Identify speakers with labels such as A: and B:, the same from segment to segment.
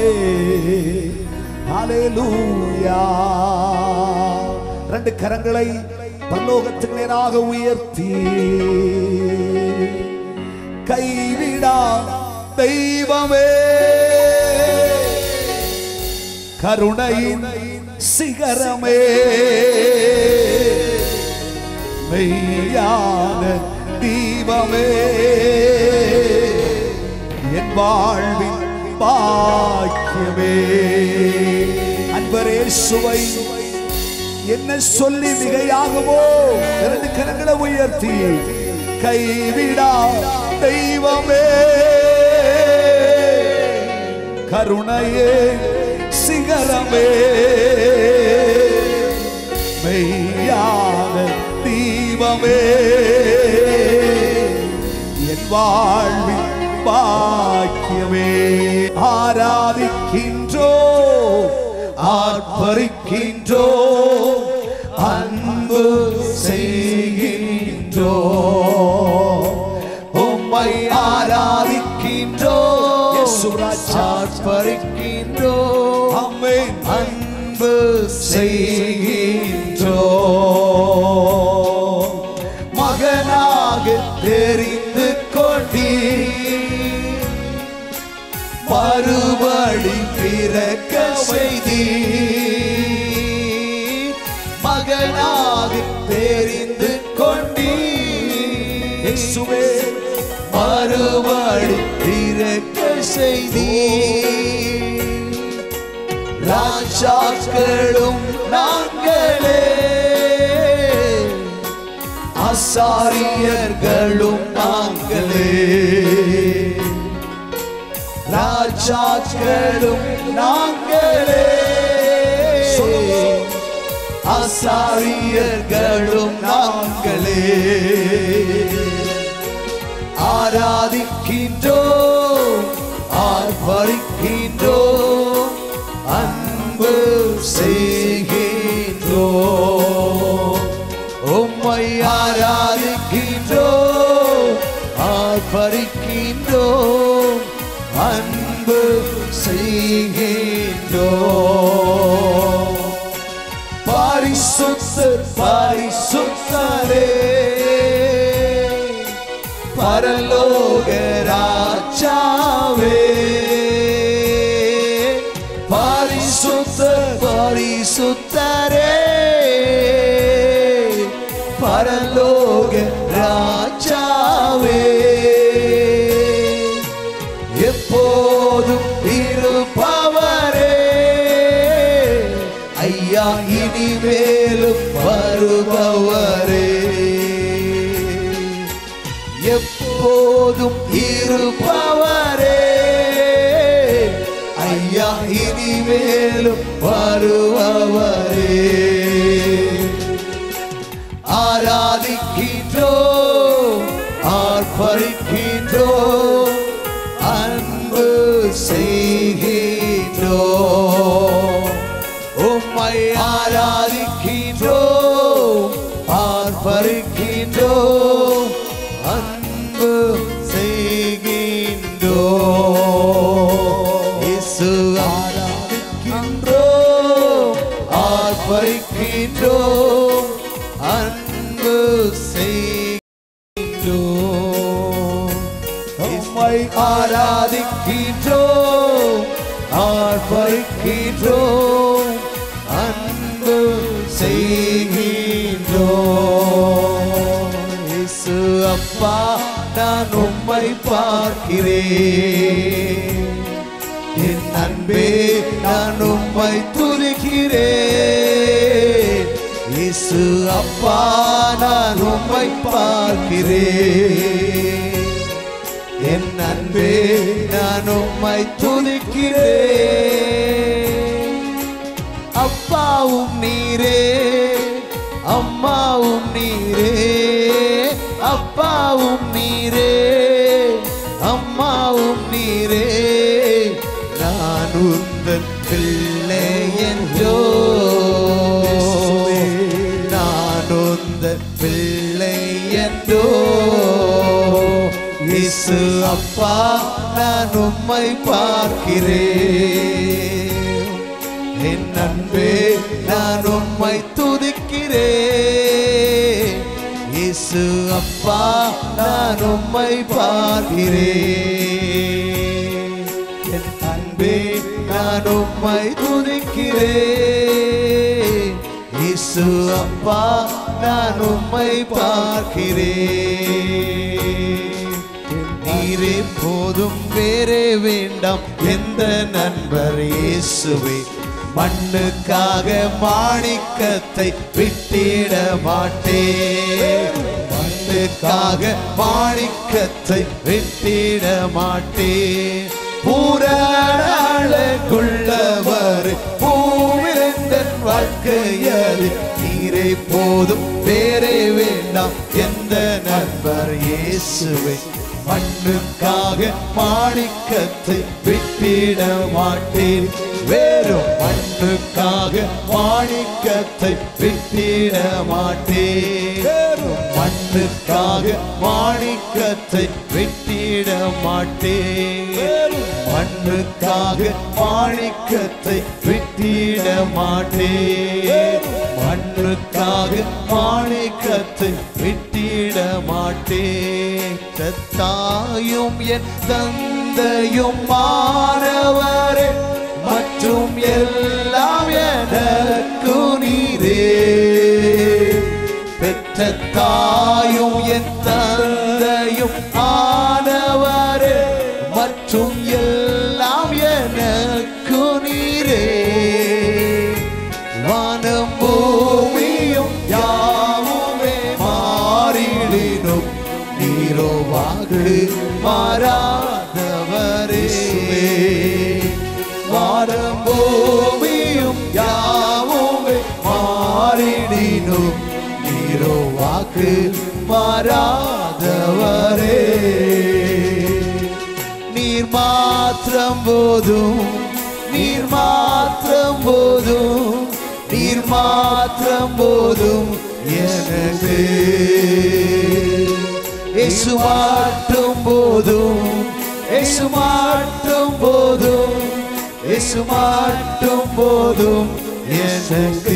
A: ஹalleluya ரெண்டு கரங்களை பரலோகத்துக்கு நேராக உயர்த்தி கைவிடா தெய்வமே கருணையின் சிகரமே மெய்யான தீபமே என் வாழ்வின் பாக்கியமே அன்பரே சுவை என்ன சொல்லி மிகையாகுமோ இரண்டு கரங்களை உயர்த்தி கைவிடா தெய்வமே கருணையே சிகரமே மெய்யான தீபமே என் வாழ்வின் பாக்கியமே ஆராதிக்கின்றோ ஆர்ப்பரிக்கின்றோ அன்பு செய்கின்றோ உம்மை ஆராதிக்கின்றோ
B: ஆர்ப்பரிக்கின்றோ
A: அம்மேன்
B: அன்பு
A: செய்கின்றோ
B: மகனாக தெரிந்து கொண்டீ மறுபடி பிறக்க செய்தி மகனாக தெரிந்து கொண்டீ
A: இயேசுவே
B: மறுபடி பிறக்க செய்தி ராஜாக்களும் நாங்களே ஆசாரியர்களும் நாங்களே ராஜாக்களும் நாங்களே ஆசாரியர்களும் நாங்களே ஆராதிக்கின்றோம் ஆர்ப்பரிக்கின்றோம் அன்பு செய்கின்றோம் உம்மை ஆராதிக்கின்றோம் ஆர்ப்பரிக்கின்றோம் அன்பு செய்கின்றோம் பரிசுத்தர் பரிசுத்தரே பரலோக ராஜாவே பரிசுத்தர் பரிசுத்தரே பரலோக ராஜாவே எப்போதும் இருப்பவரே ஐயா இனிமேலும் வருபவரே எப்போதும் இருப்பவரே ஐயா இனிமேலும் வருபவரே ஆராதிக்கின்றோம் ஆர்ப்பரிக்கின்றோம் அன்பு செய்கின்றோம் உம்மை ஆராதிக்கின்றோம் ஆர்ப்பரிக்கின்றோம் அன்பு செய்கின்றோம் இயேசு ஆராதிக்கின்றோம் ஆர்ப்பரிக்கின்றோம் அன்பு செய்கின்றோம் உம்மை ஆராதிக்கின்றோம் ஆர்ப்பரிக்கின்றோம் அன்பு செய்கின்றோம் இயேசு அப்பா நான் உம்மை பார்க்கிறேன் என் அன்பே நான் உம்மை துதிக்கிறேன் இயேசு அப்பா நான் உம்மை பார்க்கிறேன் என் அன்பே நான் உம்மை துதிக்கிறேன் அப்பாவும் நீரே அம்மாவும் நீரே அப்பாவும் நீரே அம்மாவும் நீரே நான் உந்தன் பிள்ளை என்றோ நான் உந்தன் பிள்ளை என்றோ இயேசு அப்பா நான் உம்மை பார்க்கிறேன் என் அன்பே நான் உம்மை துதிக்கிறேன் இயேசு அப்பா நான் உம்மை பார்க்கிறேன் என் அன்பே நான் உம்மை துதிக்கிறேன் இயேசு அப்பா நான் உம்மை பார்க்கிறேன் நீரே போதும் வேறே வேண்டாம் எந்த நண்பர் இயேசுவே மண்ணுக்காக மாணிக்கத்தை விட்டிட மாட்டேன் மண்ணுக்காக மாணிக்கத்தை விட்டிட மாட்டேன் பூரணக்குள்ளவர் பூவிருந்தன் வாழ்க்கையது நீரே போதும் வேறே வேண்டாம் எந்த நண்பர் இயேசுவை மண்ணுக்காக மாணிக்கத்தை விட்டிட மாட்டேன் வேறும் மண்ணுக்காக மாணிக்கத்தை விட்டிட மாட்டேன் வேறும் மண்ணுக்காக மாணிக்கத்தை விட்டிட மாட்டேன் மண்ணுக்காக மாணிக்கத்தை விட்டிட மாட்டேன் மண்ணுக்காக மாணிக்கத்தை விட்டிட மாட்டேன் தாயும் என் தந்தையும் மாணவரே மற்றும் எல்லாம் எனக்கு நீரே பெற்ற தாயும் என் தந்தையும் ஆனவரே மற்றும் எல்லாம் எனக்கு நீரே வானம் பூமியும் யாவுமே மாறிடினும் நீரோ வாக்கு மாறாதவரே வானம் பூமியும் யாவுமே மாறிடினும் நீரோ வாக்கு மாறாதவரே நீர் மாத்திரம் போதும் நீர் மாத்திரம் போதும் நீர் மாத்திரம் போதும் எனக்கு இயேசு மாட்டும் போதும் இயேசு மாட்டும் போதும் இயேசு மாட்டும் போதும் எனக்கு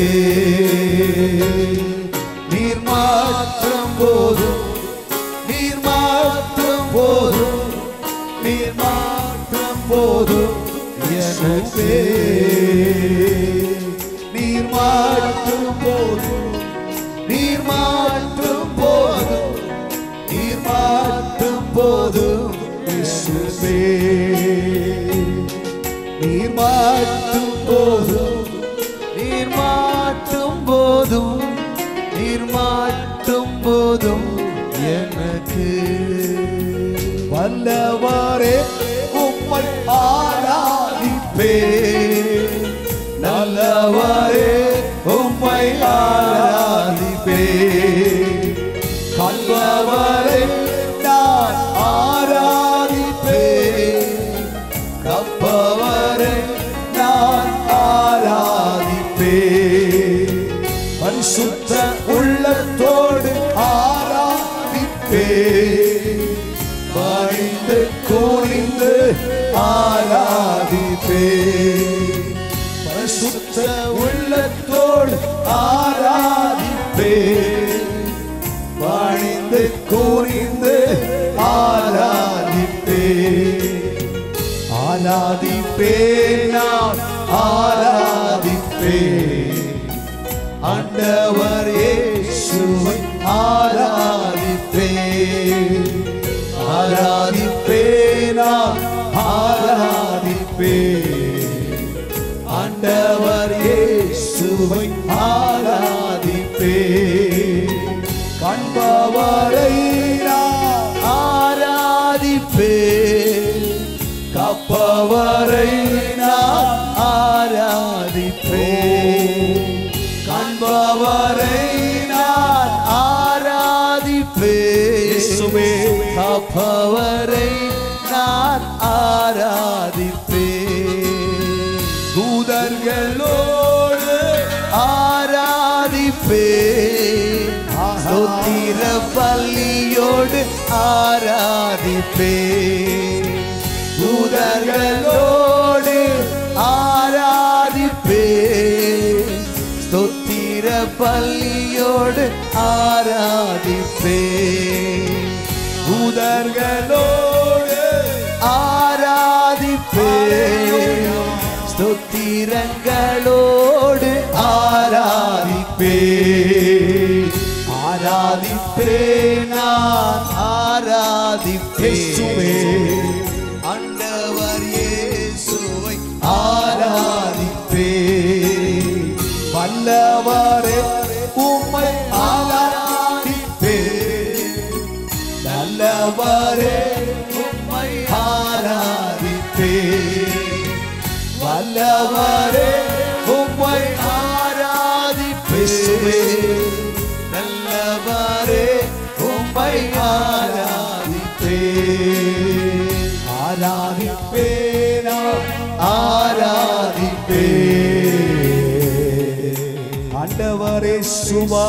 B: நீர் மாற்றம் போதும் நீர் மாற்றம் போதும் நீர் மாற்றம் போதும் எனக்கு நீர் மாற்றும் போதும் நீர் மாற்றும் போதும் நீர் மாற்றும் போதும் இயேசுவே நீர் மாற்றும் போதும் நீர் மாற்றும் போதும் நீர் மாற்றும் போதும் எனக்கு
A: வல்லவரே உம்மை ஆராதிப்பே
B: நல்லவரே உம்மை ஆராதிப்பே
A: கல்லவரே நான் ஆராதிப்பே
B: கப்பவரே நான் ஆராதிப்பே
A: பரிசுத்த உள்ளத்தோடு ஆராதிப்பே
B: பணிந்து குனிந்து ஆராதிப்பே
A: பரிசுத்த உள்ளத்தோடு ஆராதிப்பே
B: பணிந்து குனிந்து ஆராதிப்பே ஆராதிப்பே நான் ஆராதிப்பே ஆண்டவர் இயேசுவை ஆராதிப்பே ஆராதிப்பே நான் ஆராதிப்பே ஆண்டவர் இயேசுவை ஆராதிப்பே கண்பவரை நான் ஆராதிப்பே கப்பவரை நான் ஆராதிப்பே காண்பவரை நான் ஆராதிப்பே
A: இயேசுவே.
B: காப்பவரை நான் ஆராதிப்பே தூதர்களோடு ஆராதிப்பே ஸ்தோத்திர பள்ளியோடு ஆராதிப்பே பள்ளியோடு ஆராதிப்பே
A: உதர்களோடு
B: ஆராதிப்பே ஸ்தோத்திரங்களோடு ஆராதிப்பே ஆராதிப்பே நான் ஆராதிப்பே
A: இயேசுவே.
B: ஆண்டவர் இயேசுவை ஆராதிப்பே
A: வல்லவரே
B: உம்மை ஆராதிப்பே நல்லவரே உம்மை ஆராதிப்பே வல்லவரே உம்மை ஆராதிப்பே நல்லவரே உம்மை ஆராதிப்பே ஆராதிப்பே நான் ஆராதிப்பே
A: ஆண்டவரே சுவா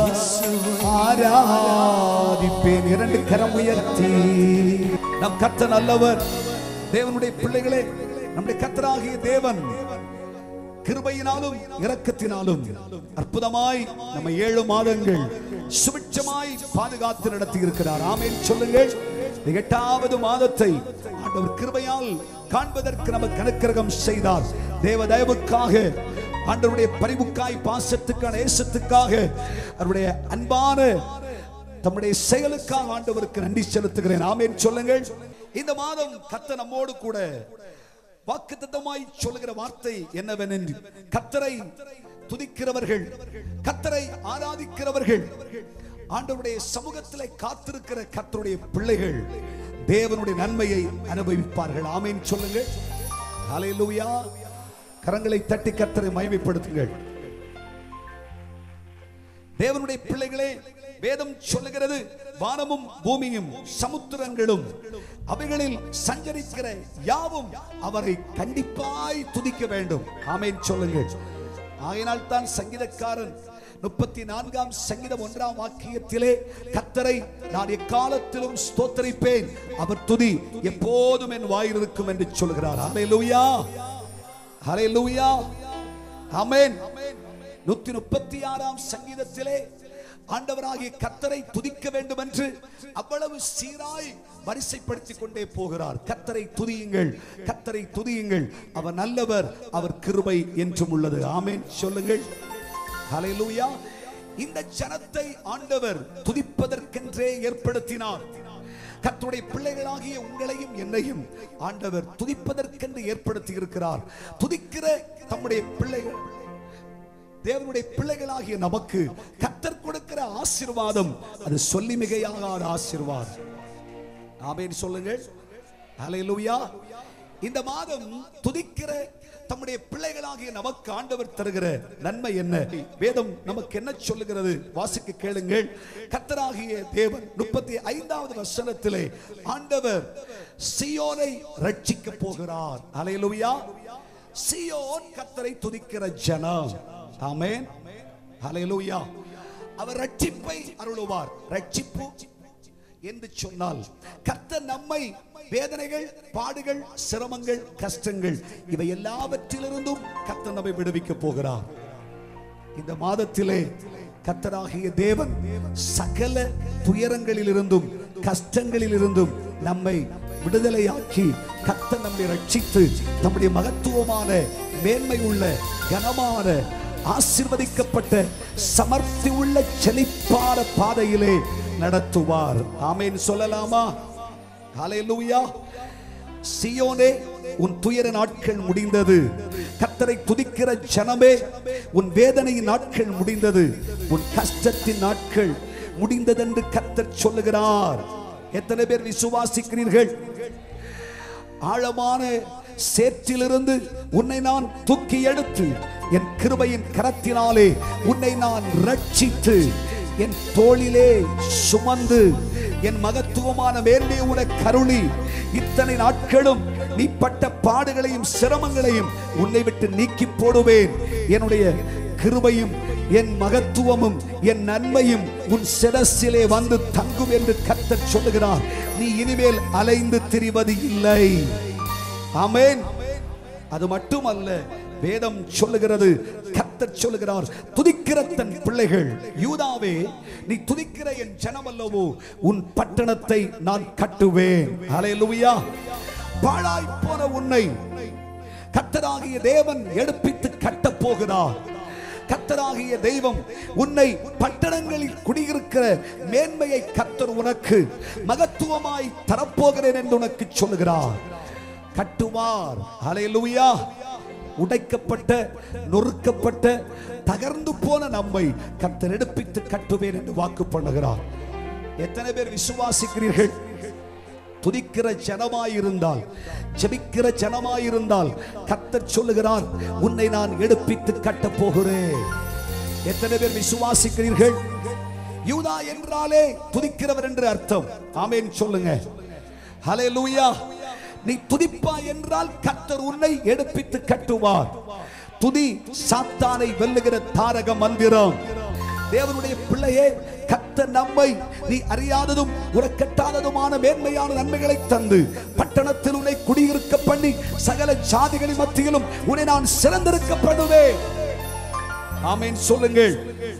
A: ஆராதிப்பேன் இரண்டு கரம் உயர்த்தி நம் கத்த நல்லவர் தேவனுடைய பிள்ளைகளே நம்முடைய கத்தராகிய தேவன் கிருபையினாலும் இரக்கத்தினாலும் அற்புதமாய் நம்ம ஏழு மாதங்கள் சுபிட்சமாய் பாதுகாத்து நடத்தி இருக்கிறார் ஆமேன் சொல்லுங்கள் இந்த எட்டாவது மாதத்தை ஆண்டவர் கிருபையால் காண்பதற்கு நமக்கு அனுக்கிரகம் செய்தார் தேவ தயவுக்காக ஆண்டவருடைய பரிவுக்காய் பாசத்துக்கான நேசத்துக்காக அவருடைய அன்பான தம்முடைய செயலுக்காக ஆண்டவருக்கு நன்றி செலுத்துகிறேன் ஆமேன் சொல்லுங்கள் இந்த மாதம் கத்த நம்மோடு கூட வாக்குத்தத்தமாய் சொல்லுகிற வார்த்தை என்னவென்று கத்தரை துதிக்கிறவர்கள் கத்தரை ஆராதிக்கிறவர்கள் ஆண்டவருடைய சமூகத்திலே காத்திருக்கிற கத்தருடைய பிள்ளைகள் தேவனுடைய நன்மையை அனுபவிப்பார்கள் ஆமேன் சொல்லுங்கள் ஹalleluya கரங்களை தட்டி கத்தரை மகிமைப்படுத்துங்கள் தேவனுடைய பிள்ளைகளே வேதம் சொல்லுகிறது வானமும் பூமியும் சமுத்திரங்களும் அவைகளில் சஞ்சரிக்கிற யாவும் அவரை கண்டிப்பாய் துதிக்க வேண்டும் ஆமென் சொல்லுங்கள் ஆகையினால் தான் சங்கீதக்காரன் முப்பத்தி நான்காம் சங்கீதம் ஒன்றாம் வாக்கியத்திலே கத்தரை நான் எக்காலத்திலும் ஸ்தோத்தரிப்பேன் அவர் துதி எப்போதும் என் வாயில் இருக்கும் என்று சொல்கிறார் ஹalleluya ஹalleluya ஆமென் நூத்தி முப்பத்தி ஆறாம் சங்கீதத்திலே ஆண்டவராகிய கத்தரை துதிக்க வேண்டும் என்று அவ்வளவு சீராய் வரிசைப்படுத்திக் கொண்டே போகிறார் கத்தரை துதியுங்கள் கத்தரை துதியுங்கள் அவர் நல்லவர் அவர் கிருபை என்றும் உள்ளது ஆமென் சொல்லுங்கள் ஹalleluya இந்த ஜனத்தை ஆண்டவர் துதிப்பதற்கென்றே ஏற்படுத்தினார் கர்த்தருடைய பிள்ளைகளாகிய உங்களையும் என்னையும் ஆண்டவர் துதிப்பதற்கென்று ஏற்படுத்தி இருக்கிறார் துதிக்கிற தம்முடைய பிள்ளைகள் தேவனுடைய பிள்ளைகளாகிய நமக்கு கத்தர் கொடுக்கிற ஆசீர்வாதம் அது சொல்லி மிகையாகாத ஆசீர்வாதம் ஆமென் சொல்லுங்கள் ஹalleluya இந்த மாதம் துதிக்கிற தம்முடைய பிள்ளைகளாகிய நமக்கு ஆண்டவர் தருகிற நன்மை என்ன வேதம் நமக்கு என்ன சொல்லுகிறது வாசிக்க கேளுங்கள் கத்தராகிய தேவன் முப்பத்தி ஐந்தாவது வசனத்திலே ஆண்டவர் சியோனை ரட்சிக்க போகிறார் ஹalleluya சியோன் கத்தரை துதிக்கிற ஜனம் ஆமென் ஹalleluya அவர் ரட்சிப்பை அருளுவார் ரட்சிப்பு என்று சொன்னால் கர்த்தர் நம்மை வேதனைகள் பாடுகள் சிரமங்கள் கஷ்டங்கள் இவை எல்லாவற்றிலிருந்தும் கர்த்தர் நம்மை விடுவிக்க போகிறார் இந்த மாதத்திலே கர்த்தராகிய தேவன் சகல துயரங்களிலிருந்தும் கஷ்டங்களிலிருந்தும் நம்மை விடுதலையாக்கி கர்த்தர் நம்மை ரட்சித்து நம்முடைய மகத்துவமான மேன்மை உள்ள கனமான ஆசிர்வதிக்கப்பட்ட சமர்த்தி உள்ள செழிப்பான பாதையிலே நடத்துவார் ஆமென் சொல்லலாமா ஹalleluya சியோனே உன் துயர நாட்கள் முடிந்தது கத்தரை துதிக்கிற ஜனமே உன் வேதனையின் நாட்கள் முடிந்தது உன் கஷ்டத்தின் நாட்கள் முடிந்ததென்று கத்தர் சொல்லுகிறார் எத்தனை பேர் விசுவாசிக்கிறீர்கள் ஆழமான சேற்றிலிருந்து உன்னை நான் தூக்கி எடுத்து என் கிருபையின் கரத்தினாலே உன்னை நான் ரட்சித்து என் தோளிலே சுமந்து என் மகத்துவமான மேன்மையை உனக்கு கருளி இத்தனை நாட்களும் நீ பட்ட பாடுகளையும் சிரமங்களையும் உன்னை விட்டு நீக்கி போடுவேன் என்னுடைய கிருபையும் என் மகத்துவமும் என் நன்மையும் உன் சிரசிலே வந்து தங்கும் என்று கர்த்தர் சொல்லுகிறார் நீ இனிமேல் அலைந்து திரிவது இல்லை ஆமென் அது மட்டுமல்ல வேதம் சொல்லுகிறது கத்தர் சொல்லுகிறார் துதிக்கிற தன் பிள்ளைகள் யூதாவே நீ துதிக்கிற என் ஜனமல்லவோ உன் பட்டணத்தை நான் கட்டுவேன் ஹalleluya பாழாய் போன உன்னை கத்தராகிய தேவன் எடுப்பித்து கட்டப் போகிறார் கத்தராகிய தெய்வம் உன்னை பட்டணங்களில் குடியிருக்கிற மேன்மையை கத்தர் உனக்கு மகத்துவமாய் தரப்போகிறேன் என்று உனக்கு சொல்லுகிறார் கட்டுவார் ஹalleluya உடைக்கப்பட்ட நொறுக்கப்பட்ட தகர்ந்து போன நம்மை கத்தர் எடுப்பித்து கட்டுவேன் என்று வாக்கு பண்ணுகிறார் எத்தனை பேர் விசுவாசிக்கிறீர்கள் துதிக்கிற ஜனமாயிருந்தால் ஜெபிக்கிற ஜனமாயிருந்தால் கத்தர் சொல்லுகிறார் உன்னை நான் எடுப்பித்து கட்டப் போகிறேன் எத்தனை பேர் விசுவாசிக்கிறீர்கள் யூதா என்றாலே துதிக்கிறவர் என்று அர்த்தம் ஆமென் சொல்லுங்க ஹalleluya நீ துதிப்பாய் என்றால் கத்தர் உன்னை எடுப்பித்து கட்டுவார் துதி சாத்தானை வெல்லுகிற தாரக மந்திரம் தேவனுடைய பிள்ளையே கத்த நம்மை நீ அறியாததும் உறக்கட்டாததுமான மேன்மையான நன்மைகளை தந்து பட்டணத்தில் உன்னை குடியிருக்க பண்ணி சகல ஜாதிகளின் மத்தியிலும் உன்னை நான் சிறந்திருக்கப்படுவேன் ஆமென் சொல்லுங்கள்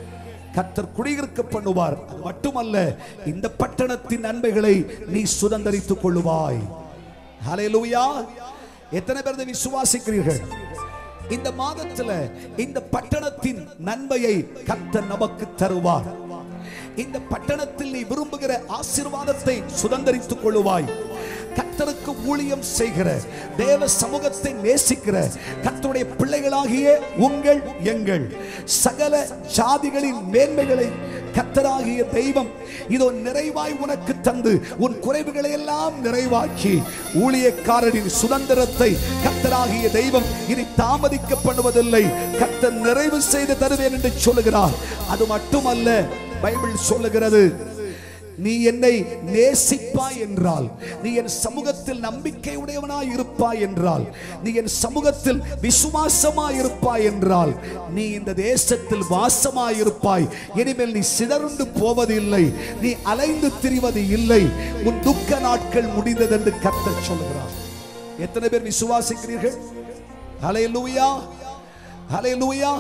A: கத்தர் குடியிருக்க பண்ணுவார் அது மட்டுமல்ல இந்த பட்டணத்தின் நன்மைகளை நீ சுதந்தரித்துக் கொள்ளுவாய் ஹalleluya எத்தனை பேர் இதை விசுவாசிக்கிறீர்கள் இந்த மாதத்துல இந்த பட்டணத்தின் நன்மையை கத்தர் நமக்கு தருவார் இந்த பட்டணத்தில் நீ விரும்புகிற ஆசீர்வாதத்தை சுதந்தரித்துக் கொள்ளுவாய் கத்தருக்கு ஊழியம் செய்கிற தேவ சமூகத்தை நேசிக்கிற கத்தருடைய பிள்ளைகளாகிய உங்கள் எங்கள் சகல ஜாதிகளின் மேன்மைகளை கத்தராகிய தெய்வம் இதோ நிறைவாய் உனக்கு தந்து உன் குறைவுகளை எல்லாம் நிறைவாக்கி ஊழியக்காரரின் சுதந்திரத்தை கத்தராகிய தெய்வம் இனி தாமதிக்கப்படுவதில்லை கத்தர் நிறைவு செய்து தருவேன் என்று சொல்லுகிறார் அது மட்டுமல்ல பைபிள் சொல்லுகிறது நீ என்னை நேசிப்பாய் என்றால் நீ என் சமூகத்தில் நம்பிக்கை உடையவனாய் இருப்பாய் என்றால் நீ என் சமூகத்தில் விசுவாசமாய் இருப்பாய் என்றால் நீ இந்த தேசத்தில் வாசமாய் இருப்பாய் இனிமேல் நீ சிதறுண்டு போவதில்லை நீ அலைந்து திரிவது இல்லை உன் துக்க நாட்கள் முடிந்தது என்று கர்த்தர் சொல்கிறார் எத்தனை பேர் விசுவாசிக்கிறீர்கள் ஹalleluya ஹalleluya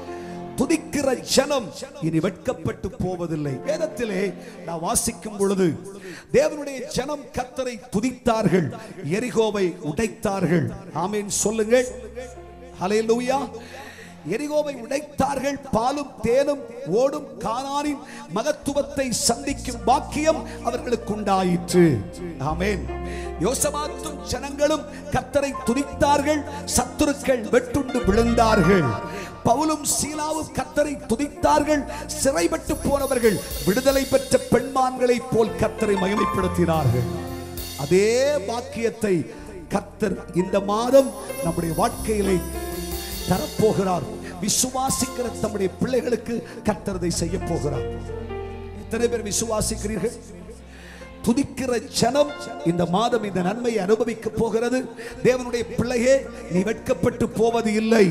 A: துதிக்கிற ஜனம் இனி வெட்கப்பட்டு போவதில்லை வேதத்திலே நான் வாசிக்கும் பொழுது தேவனுடைய ஜனம் கத்தரை துதித்தார்கள் எரிகோவை உடைத்தார்கள் ஆமென் சொல்லுங்கள் ஹalleluya எரிகோவை உடைத்தார்கள் பாலும் தேனும் ஓடும் கானானின் மகத்துவத்தை சந்திக்கும் பாக்கியம் அவர்களுக்கு உண்டாயிற்று ஆமென் யோசபாத்தும் ஜனங்களும் கத்தரை துதித்தார்கள் சத்துருக்கள் வெட்டுண்டு விழுந்தார்கள் பவுலும் சீலாவும் கத்தரை துதித்தார்கள் சிறைப்பட்டு போனவர்கள் விடுதலை பெற்ற பெண்மான்களைப் போல் கத்தரை மகிமைப்படுத்தினார்கள் அதே பாக்கியத்தை கத்தர் இந்த மாதம் நம்முடைய வாழ்க்கையிலே தரப்போகிறார் விசுவாசிக்கிற தம்முடைய பிள்ளைகளுக்கு கத்தரதை செய்ய போகிறார் எத்தனை பேர் விசுவாசிக்கிறீர்கள் துதிக்கிற ஜனம் இந்த மாதம் இந்த நன்மையை அனுபவிக்க போகிறது தேவனுடைய பிள்ளையே நீ வெட்கப்பட்டு போவது இல்லை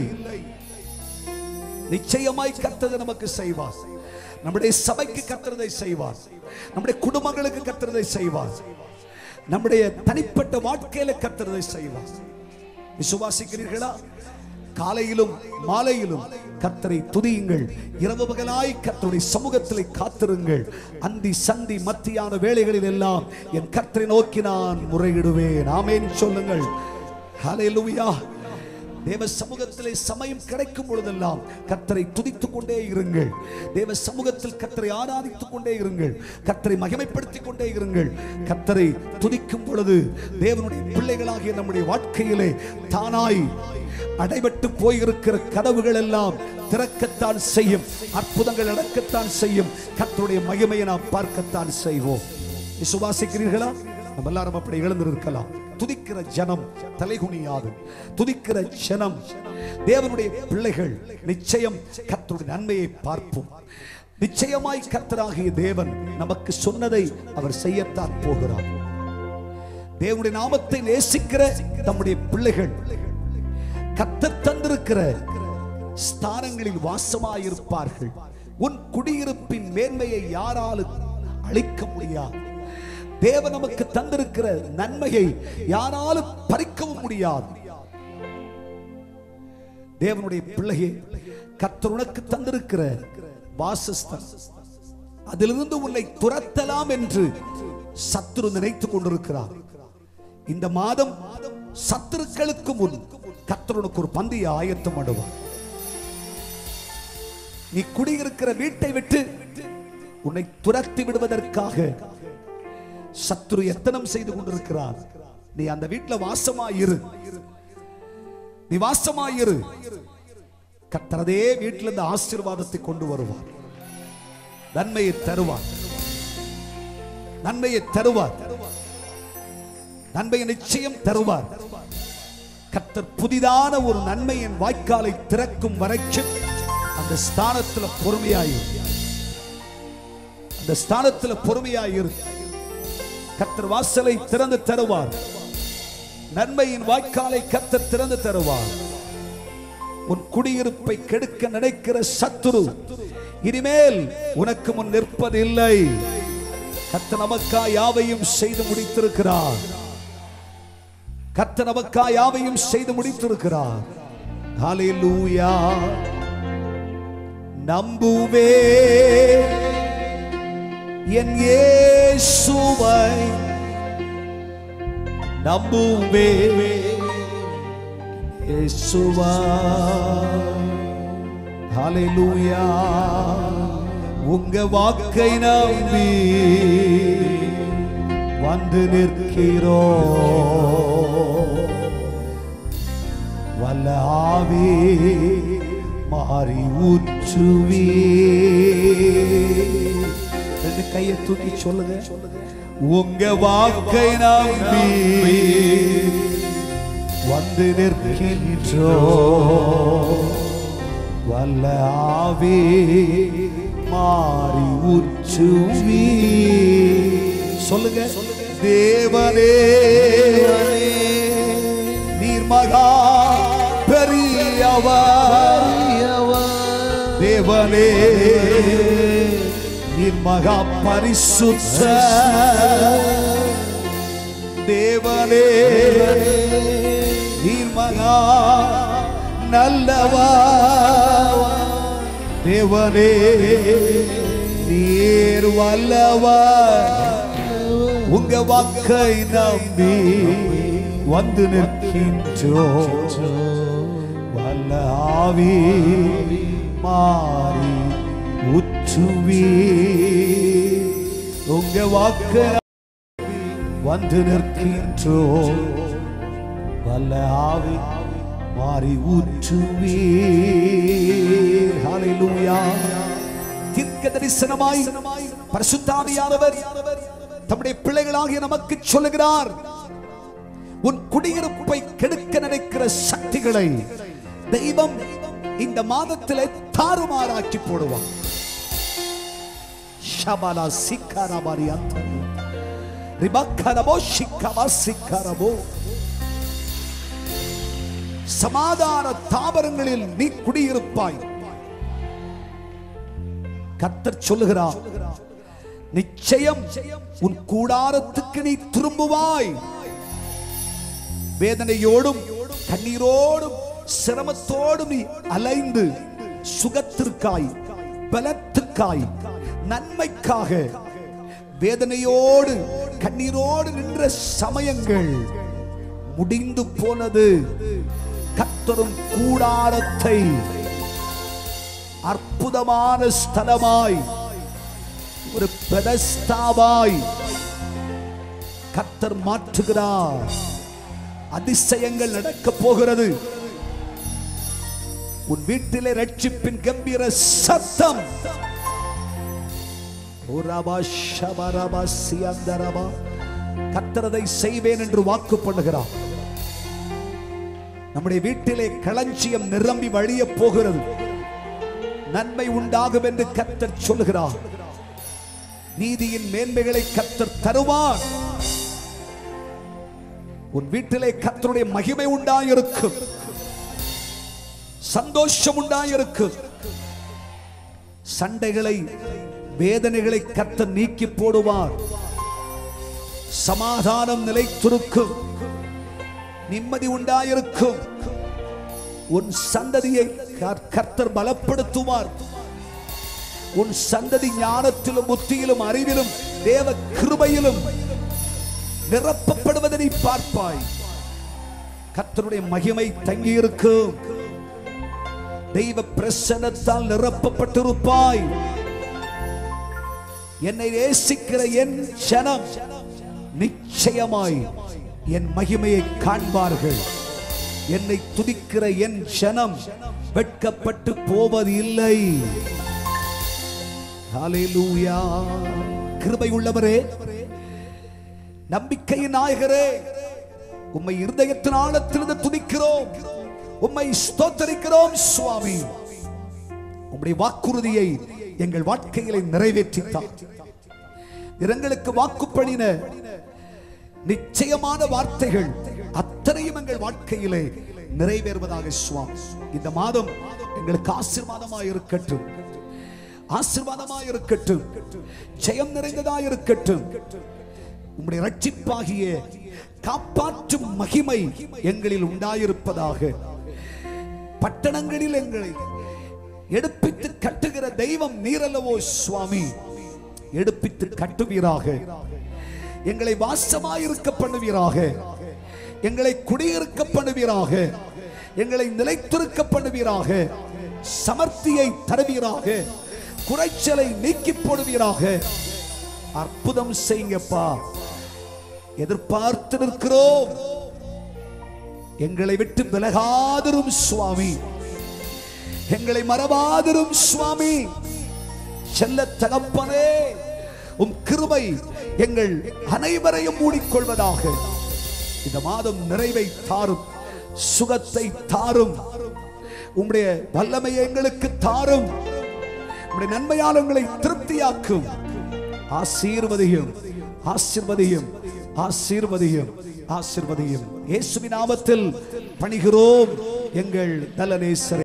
A: நிச்சயமாய் கத்ததை நமக்கு செய்வார் நம்முடைய சபைக்கு கத்துறதை செய்வார் நம்முடைய குடும்பங்களுக்கு கத்துறதை செய்வார் நம்முடைய தனிப்பட்ட வாழ்க்கையில கத்துறதை செய்வார் விசுவாசிக்கிறீர்களா காலையிலும் மாலையிலும் கத்தரை துதியுங்கள் இரவு பகலாய் கத்தருடைய சமூகத்திலே காத்திருங்கள் அந்தி சந்தி மத்தியான வேளைகளில் எல்லாம் என் கத்தரை நோக்கி நான் முறையிடுவேன் ஆமேன் சொல்லுங்கள் ஹalleluya தேவ சமூகத்திலே சமயம் கிடைக்கும் பொழுதெல்லாம் கத்தரை துதித்துக் கொண்டே இருங்கள் தேவ சமூகத்தில் கத்தரை ஆராதித்துக் கொண்டே இருங்கள் கத்தரை மகிமைப்படுத்திக் கொண்டே இருங்கள் கத்தரை துதிக்கும் பொழுது தேவனுடைய பிள்ளைகளாகிய நம்முடைய வாழ்க்கையிலே தானாய் அடைபட்டு போயிருக்கிற கதவுகள் எல்லாம் திறக்கத்தான் செய்யும் அற்புதங்கள் நடக்கத்தான் செய்யும் கத்தருடைய மகிமையை நாம் பார்க்கத்தான் செய்வோம் விசுவாசிக்கிறீர்களா நம்ம எல்லாரும் அப்படி எழுந்திருக்கலாம் துதிக்கிற ஜனம் தலைகுனியாது துதிக்கிற ஜனம் தேவனுடைய பிள்ளைகள் நிச்சயம் கர்த்தருடைய நன்மையை பார்ப்போம் நிச்சயமாய் கர்த்தராகிய தேவன் நமக்கு சொன்னதை அவர் செய்யத்தான் போகிறார் தேவனுடைய நாமத்தை நேசிக்கிற நம்முடைய பிள்ளைகள் கத்தர் தந்திருக்கிற ஸ்தானங்களில் வாசமாயிருப்பார்கள் உன் குடியிருப்பின் மேன்மையை யாராலும் அழிக்க முடியாது தேவன் நமக்கு தந்திருக்கிற நன்மையை யாராலும் பறிக்கவும் முடியாது தேவனுடைய பிள்ளையே கர்த்தர் உனக்கு தந்திருக்கிற வாசஸ்தலம் அதிலிருந்து உன்னை துரத்தலாம் என்று சத்துரு நினைத்துக் கொண்டிருக்கிறார் இந்த மாதம் சத்துருக்களுக்கு முன் கர்த்தர் உனக்கு ஒரு பந்தியை ஆயத்தம் பண்ணுவார் நீ குடியிருக்கிற வீட்டை விட்டு உன்னை துரத்தி விடுவதற்காக சத்துரு எத்தனம் செய்து கொண்டிருக்கிறார் நீ அந்த வீட்டுல வாசமாயிரு நீ வாசமாயிரு கத்தரதே வீட்டில் இருந்து ஆசீர்வாதத்தை கொண்டு வருவார் நன்மையை தருவார் நன்மையை தருவார் நன்மையை நிச்சயம் தருவார் கத்தர் புதிதான ஒரு நன்மையின் வாய்க்காலை திறக்கும் வரைக்கும் அந்த ஸ்தானத்துல பொறுமையாயிரு அந்த ஸ்தானத்துல பொறுமையாயிரு கத்தர் வாசலை திறந்து தருவார் நன்மையின் வாய்க்காலை கத்தர் திறந்து தருவார் உன் குடியிருப்பை கெடுக்க நினைக்கிற சத்துரு இனிமேல் உனக்கு முன் நிற்பதில்லை கத்த நமக்கா யாவையும் செய்து முடித்திருக்கிறார் கத்த நமக்கா யாவையும் செய்து முடித்திருக்கிறார் ஹalleluya நம்புவே என் இயேசுவை நம்புவே இயேசுவா ஹalleluya உங்க வாக்கை நம்பி வந்து நிற்கிறோ வல்ல ஆவி மாறி ஊற்றுவே ரெண்டு கையை தூக்கி சொல்லுங்க உங்க வாக்கை நம்பி வந்து நிற்கின்றோ வல்ல ஆவி மாறி ஊற்றுவி சொல்லுங்க தேவனே நீர் மகா பெரியவர் தேவனே நீர் மகா பரிசுத்த தேவனே நீர் மகா நல்லவா தேவனே நீர் வல்லவா உங்க வாக்கை நம்பி வந்து நிற்கின்றோ வல்ல ஆவி மாறி உற்றுவி உங்க வாக்கை வந்து நிற்கின்றோ வல்ல ஆவி மாறி ஊற்றுவே ஹalleluya தீர்க்க தரிசனமாய் பரிசுத்தாவியானவர் தம்முடைய பிள்ளைகளாகிய நமக்கு சொல்லுகிறார் உன் குடியிருப்பை கெடுக்க நினைக்கிற சக்திகளை தெய்வம் இந்த மாதத்திலே தாறுமாறாக்கி போடுவான் ஷபாலா சிக்காரபாரி அந்த ரிபக்கரபோ சிக்கவா சிக்கரபோ சமாதான தாவரங்களில் நீ குடியிருப்பாய் கத்தர் சொல்லுகிறார் நிச்சயம் உன் கூடாரத்துக்கு நீ திரும்புவாய் வேதனையோடும் கண்ணீரோடும் சிரமத்தோடும் நீ அலைந்து சுகத்திற்காய் பலத்துக்காய் நன்மைக்காக வேதனையோடு கண்ணீரோடு நின்ற சமயங்கள் முடிந்து போனது கத்தரும் கூடாரத்தை அற்புதமான ஸ்தலமாய் ஒரு பெதஸ்தாவாய் கத்தர் மாற்றுகிறார் அதிசயங்கள் நடக்க போகிறது உன் வீட்டிலே ரட்சிப்பின் கம்பீர சத்தம் உரபா ஷபரபா சியந்தரபா கத்தரதை செய்வேன் என்று வாக்கு பண்ணுகிறார் நம்முடைய வீட்டிலே களஞ்சியம் நிரம்பி வழிய போகிறது நன்மை உண்டாகும் என்று கத்தர் சொல்லுகிறார் நீதியின் மேன்மைகளை கத்தர் தருவார் உன் வீட்டிலே கத்தருடைய மகிமை உண்டாயிருக்கும் சந்தோஷம் உண்டாயிருக்கும் சண்டைகளை வேதனைகளை கத்தர் நீக்கி போடுவார் சமாதானம் நிலைத்திருக்கும் நிம்மதி உண்டாயிருக்கும் உன் சந்ததியை கர்- கர்த்தர் பலப்படுத்துவார் உன் சந்ததி ஞானத்திலும் புத்தியிலும் அறிவிலும் தேவ கிருபையிலும் நிரப்பப்படுவதை நீ பார்ப்பாய் கர்த்தருடைய மகிமை தங்கியிருக்கும் தெய்வ பிரசன்னத்தால் நிரப்பப்பட்டிருப்பாய் என்னை நேசிக்கிற என் ஜனம் நிச்சயமாய் என் மகிமையை காண்பார்கள் என்னை துதிக்கிற என் ஜனம் வெட்கப்பட்டு போவது இல்லை ஹalleluya கிருபை உள்ளவரே நம்பிக்கையின் நாயகரே உம்மை இருதயத்தின் ஆழத்திலிருந்து துதிக்கிறோம் உம்மை ஸ்தோத்தரிக்கிறோம் சுவாமி உம்முடைய வாக்குறுதியை எங்கள் வாழ்க்கையிலே நிறைவேற்றித்தார் எங்களுக்கு வாக்குப்படின நிச்சயமான வார்த்தைகள் அத்தனையும் எங்கள் வாழ்க்கையிலே நிறைவேறுவதாக சுவாமி இந்த மாதம் எங்களுக்கு ஆசீர்வாதமாய் இருக்கட்டும் ஆசீர்வாதமாய் இருக்கட்டும் ஜெயம் நிறைந்ததாய் இருக்கட்டும் உம்முடைய ரட்சிப்பாகிய காப்பாற்றும் மகிமை எங்களில் உண்டாயிருப்பதாக பட்டணங்களில் எங்களை எடுப்பித்து கட்டுகிற தெய்வம் நீரல்லவோ சுவாமி எடுப்பித்து கட்டுவீராக எங்களை வாசமாயிருக்க பண்ணுவீராக எங்களை குடியிருக்க பண்ணுவீராக எங்களை நிலைத்திருக்க பண்ணுவீராக சமர்த்தியை தருவீராக குறைச்சலை நீக்கி போடுவீராக அற்புதம் செய்யுங்கப்பா எதிர்பார்த்து நிற்கிறோம் எங்களை விட்டு விலகாதிரும் சுவாமி எங்களை மறவாதிரும் சுவாமி செல்ல தகப்பனே உம் கிருபை எங்கள் அனைவரையும் மூடிக்கொள்வதாக இந்த மாதம் நிறைவை தாரும் சுகத்தை தாரும் உம்முடைய வல்லமையை எங்களுக்கு தாரும் உம்முடைய நன்மையால் எங்களை திருப்தியாக்கும் ஆசீர்வதியும் ஆசீர்வதியும் ஆசீர்வதியும் ஆசீர்வதியும் இயேசுவின் நாமத்தில் பணிகிறோம் எங்கள் நலநேசரே